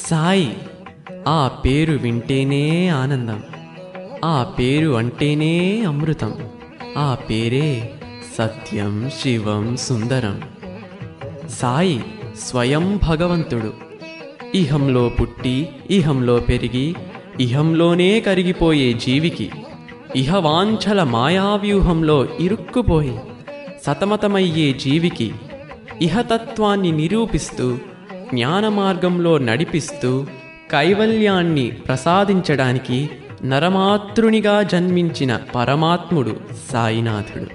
సాయి ఆ పేరు వింటేనే ఆనందం ఆ పేరు అంటేనే అమృతం ఆ పేరే సత్యం శివం సుందరం సాయి స్వయం భగవంతుడు ఇహంలో పుట్టి ఇహంలో పెరిగి ఇహంలోనే కరిగిపోయే జీవికి ఇహవాంఛల మాయావ్యూహంలో ఇరుక్కుపోయి సతమతమయ్యే జీవికి ఇహతత్వాన్ని నిరూపిస్తూ జ్ఞాన మార్గంలో నడిపిస్తూ కైవల్యాన్ని ప్రసాదించడానికి నరమాతృనిగా జన్మించిన పరమాత్ముడు సాయినాథుడు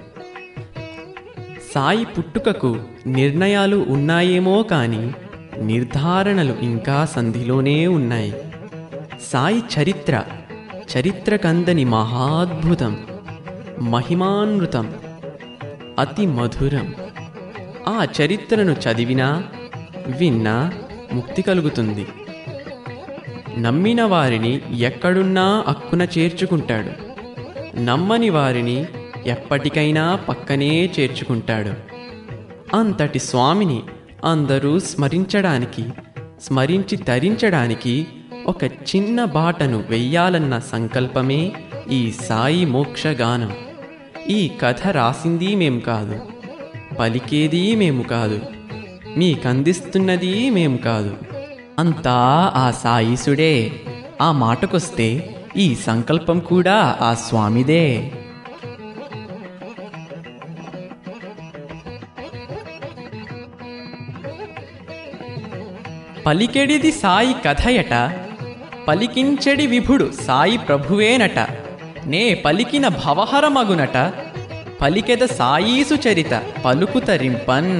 సాయి పుట్టుకకు నిర్ణయాలు ఉన్నాయేమో కానీ నిర్ధారణలు ఇంకా సంధిలోనే ఉన్నాయి సాయి చరిత్ర చరిత్రకందని మహాద్భుతం మహిమాన్వితం అతి మధురం ఆ చరిత్రను చదివినా విన్నా ముక్తి కలుగుతుంది నమ్మిన వారిని ఎక్కడున్నా అక్కున చేర్చుకుంటాడు నమ్మని వారిని ఎప్పటికైనా పక్కనే చేర్చుకుంటాడు అంతటి స్వామిని అందరూ స్మరించడానికి స్మరించి తరించడానికి ఒక చిన్న బాటను వెయ్యాలన్న సంకల్పమే ఈ సాయి మోక్షగానం ఈ కథ రాసింది మేం కాదు పలికేది మేము కాదు మీకందిస్తున్నది మేం కాదు అంతా ఆ సాయిసుడే ఆ మాటకొస్తే ఈ సంకల్పం కూడా ఆ స్వామిదే పలికెడిది సాయి కథయట పలికించెడి విభుడు సాయి ప్రభువేనట నే పలికిన భవహరమగునట పలికెద సాయీసు చరిత పలుకుతరింపన్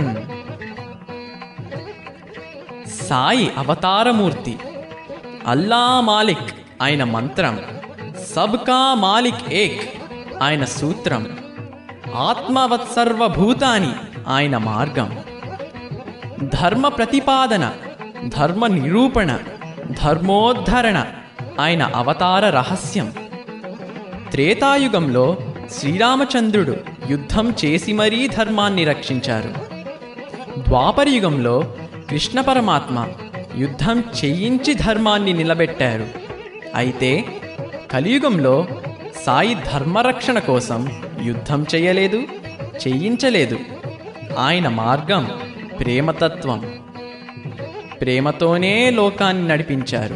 సాయి అవతారమూర్తి అల్లా మాలిక్ ఆయన మంత్రం సబ్కా మాలిక్ ఏక్ ఆయన సూత్రం ఆత్మవత్సర్వభూతాని ఆయన మార్గం ధర్మ ప్రతిపాదన ధర్మ నిరూపణ ధర్మోద్ధరణ ఆయన అవతార రహస్యం త్రేతాయుగంలో శ్రీరామచంద్రుడు యుద్ధం చేసి మరీ ధర్మాన్ని రక్షించారు ద్వాపరయుగంలో కృష్ణ పరమాత్మ యుద్ధం చేయించి ధర్మాన్ని నిలబెట్టారు అయితే కలియుగంలో సాయి ధర్మరక్షణ కోసం యుద్ధం చేయలేదు చేయించలేదు ఆయన మార్గం ప్రేమతత్వం ప్రేమతోనే లోకాన్ని నడిపించారు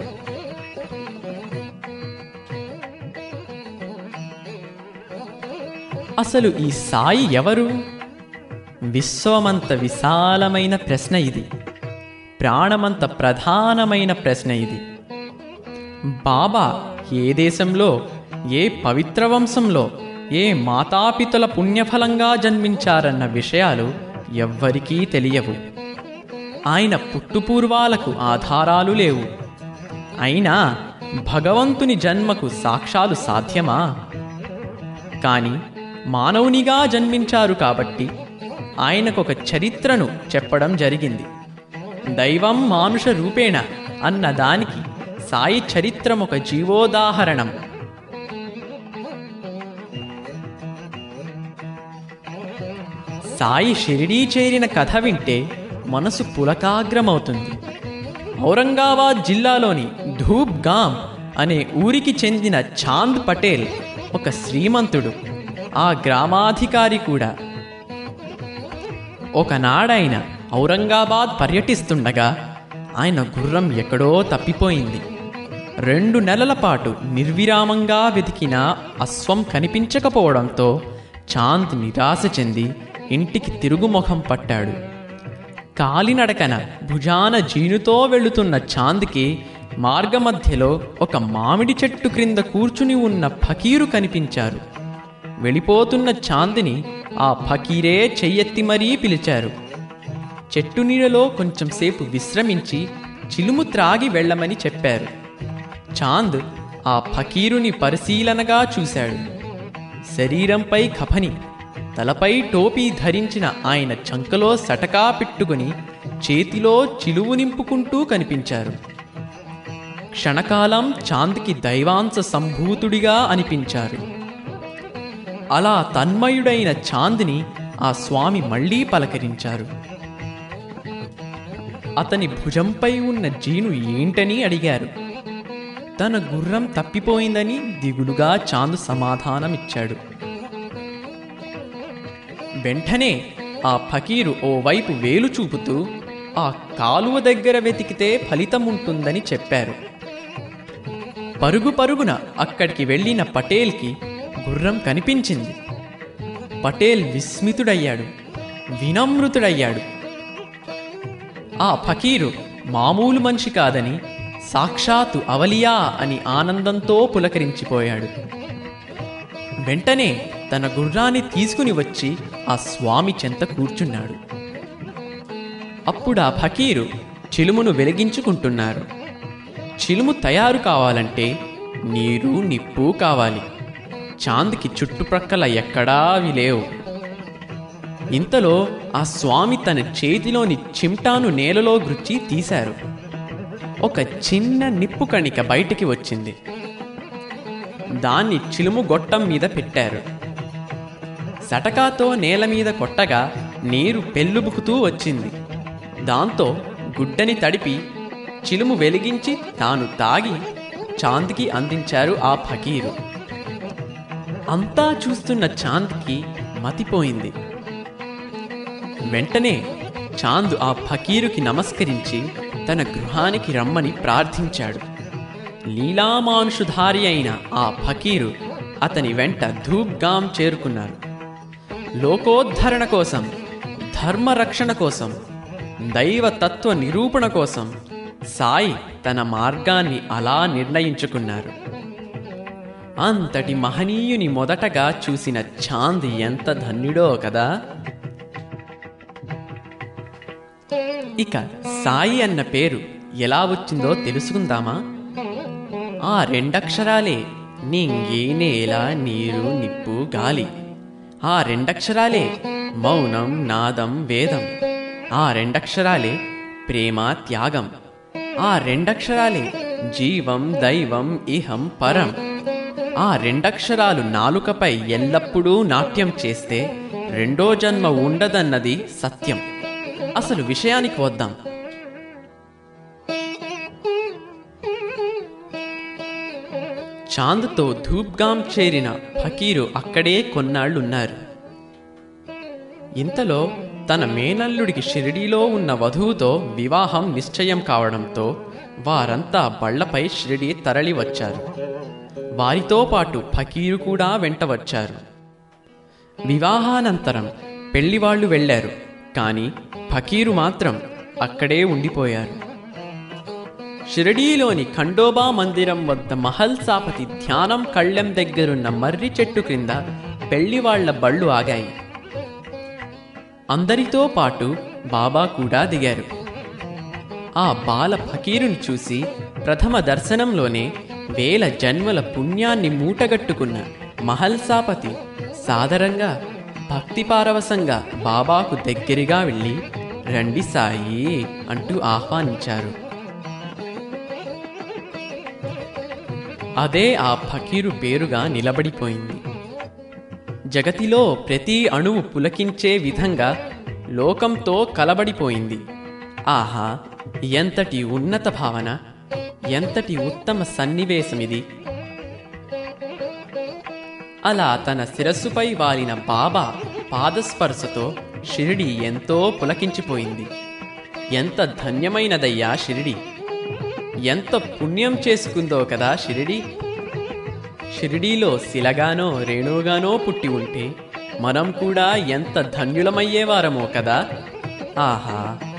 అసలు ఈ సాయి ఎవరు విశ్వమంత విశాలమైన ప్రశ్న ఇది ప్రాణమంత ప్రధానమైన ప్రశ్న ఇది బాబా ఏ దేశంలో ఏ పవిత్ర వంశంలో ఏ మాతాపితుల పుణ్యఫలంగా జన్మించారన్న విషయాలు ఎవ్వరికీ తెలియవు ఆయన పుట్టుపూర్వాలకు ఆధారాలు లేవు అయినా భగవంతుని జన్మకు సాక్ష్యాలు సాధ్యమా కానీ మానవునిగా జన్మించారు కాబట్టి ఆయనకొక చరిత్రను చెప్పడం జరిగింది దైవం మానుష రూపేణ అన్న దానికి సాయి చరిత్రం ఒక జీవోదాహరణం సాయి షిరిడీ చేరిన కథ వింటే మనసు పులకాగ్రమవుతుంది ఔరంగాబాద్ జిల్లాలోని ధూప్ గామ్ అనే ఊరికి చెందిన చాంద్ పటేల్ ఒక శ్రీమంతుడు ఆ గ్రామాధికారి కూడా ఒకనాడైన ఔరంగాబాద్ పర్యటిస్తుండగా ఆయన గుర్రం ఎక్కడో తప్పిపోయింది రెండు నెలల పాటు నిర్విరామంగా వెతికిన అశ్వం కనిపించకపోవడంతో చాంద్ నిరాశ చెంది ఇంటికి తిరుగుముఖం పట్టాడు కాలినడకన భుజాన జీనుతో వెళుతున్న చాంద్కి మార్గమధ్యలో ఒక మామిడి చెట్టు క్రింద కూర్చుని ఉన్న ఫకీరు కనిపించారు వెళ్ళిపోతున్న చాందిని ఆ ఫకీరే చెయ్యెత్తి మరీ పిలిచారు చెట్టు నీడలో కొంచెం సేపు విశ్రమించి చిలుము త్రాగి వెళ్ళమని చెప్పారు చాంద్ ఆ ఫకీరుని పరిశీలనగా చూశాడు శరీరంపై కఫని తలపై టోపీ ధరించిన ఆయన చంకలో సటకా పెట్టుకుని చేతిలో చిలువు నింపుకుంటూ కనిపించారు క్షణకాలం చాంద్కి దైవాంశ సంభూతుడిగా అనిపించారు అలా తన్మయుడైన చాంద్ని ఆ స్వామి మళ్ళీ పలకరించారు అతని భుజంపై ఉన్న జీను ఏంటని అడిగారు తన గుర్రం తప్పిపోయిందని దిగులుగా చాంద్ సమాధానమిచ్చాడు వెంటనే ఆ ఫకీరు ఓ వైపు వేలు చూపుతూ ఆ కాలువ దగ్గర వెతికితే ఫలితం ఉంటుందని చెప్పారు పరుగు పరుగున అక్కడికి వెళ్ళిన పటేల్కి గుర్రం కనిపించింది పటేల్ విస్మితుడయ్యాడు వినమ్రుతుడయ్యాడు ఆ ఫకీరు మామూలు మనిషి కాదని సాక్షాత్తు అవలియా అని ఆనందంతో పులకరించిపోయాడు వెంటనే తన గుర్రాన్ని తీసుకుని వచ్చి ఆ స్వామి చెంత కూర్చున్నాడు అప్పుడు ఆ ఫకీరు చిలుమును వెలిగించుకుంటున్నారు చిలుము తయారు కావాలంటే నీరు నిప్పు కావాలి చాంద్కి చుట్టుప్రక్కల ఎక్కడా అవి లేవు ఇంతలో ఆ స్వామి తన చేతిలోని చిమ్టాను నేలలో గుచ్చి తీశారు ఒక చిన్న నిప్పు కణిక బయటికి వచ్చింది దాన్ని చిలుము గొట్టం మీద పెట్టారు సటకాతో నేల మీద కొట్టగా నీరు పెళ్ళుబుకుతూ వచ్చింది దాంతో గుడ్డని తడిపి చిలుము వెలిగించి తాను తాగి చాంద్కి అందించారు ఆ ఫకీరు అంతా చూస్తున్న చాంద్కి మతిపోయింది వెంటనే చాంద్ ఆ ఫకీరుకి నమస్కరించి తన గృహానికి రమ్మని ప్రార్థించాడు లీలామానుషుధారి అయిన ఆ ఫకీరు అతని వెంట ధూప్గాం చేరుకున్నారు లోకోద్ధరణ కోసం ధర్మరక్షణ కోసం దైవతత్వ నిరూపణ కోసం సాయి తన మార్గాన్ని అలా నిర్ణయించుకున్నారు అంతటి మహనీయుని మొదటగా చూసిన చాంద్ ఎంత ధన్యుడో కదా ఇక సాయి అన్న పేరు ఎలా వచ్చిందో తెలుసుకుందామా ఆ రెండక్షరాలే నింగి నేల నీరు నిప్పు గాలి ఆ రెండక్షరాలే మౌనం నాదం వేదం ఆ రెండక్షరాలే ప్రేమ త్యాగం ఆ రెండక్షరాలే జీవం దైవం ఇహం పరం ఆ రెండక్షరాలు నాలుకపై ఎల్లప్పుడూ నాట్యం చేస్తే రెండో జన్మ ఉండదన్నది సత్యం అసలు విషయానికి వద్దాం చాంద్తో ధూప్గాం చేరిన ఫకీరు అక్కడే కొన్నాళ్లున్నారు ఇంతలో తన మేనల్లుడికి షిరిడీలో ఉన్న వధువుతో వివాహం నిశ్చయం కావడంతో వారంతా బళ్లపై షిరిడీ తరలి వచ్చారు వారితో పాటు ఫకీరు కూడా వెంట వచ్చారు వివాహానంతరం పెళ్లివాళ్లు వెళ్లారు కానీ ఫకీరు మాత్రం అక్కడే ఉండిపోయారు షిరడీలోని ఖండోబా మందిరం వద్ద మహల్సాపతి ధ్యానం కళ్ళెం దగ్గరున్న మర్రి చెట్టు క్రింద పెళ్లివాళ్ల బళ్ళు ఆగాయి అందరితో పాటు బాబా కూడా దిగారు ఆ బాల ఫకీరుని చూసి ప్రథమ దర్శనంలోనే వేల జన్మల పుణ్యాన్ని మూటగట్టుకున్న మహల్సాపతి సాదరంగా భక్తిపారవశంగా బాబాకు దగ్గరగా వెళ్ళి రండి సాయి అంటూ ఆహ్వానించారు అదే ఆ ఫకీరు పేరుగా నిలబడిపోయింది జగతిలో ప్రతి అణువు పులకించే విధంగా లోకంతో కలబడిపోయింది ఆహా ఎంతటి ఉన్నత భావన ఎంతటి ఉత్తమ సన్నివేశమిది అలా తన శిరస్సుపై వాలిన బాబా పాదస్పర్శతో షిరిడి ఎంతో పులకించిపోయింది ఎంత ధన్యమైనదయ్యా షిరిడి ఎంత పుణ్యం చేసుకుందో కదా షిరిడి షిరిడీలో శిలగానో రేణుగానో పుట్టి ఉంటే మనం కూడా ఎంత ధన్యులమయ్యేవారమో కదా ఆహా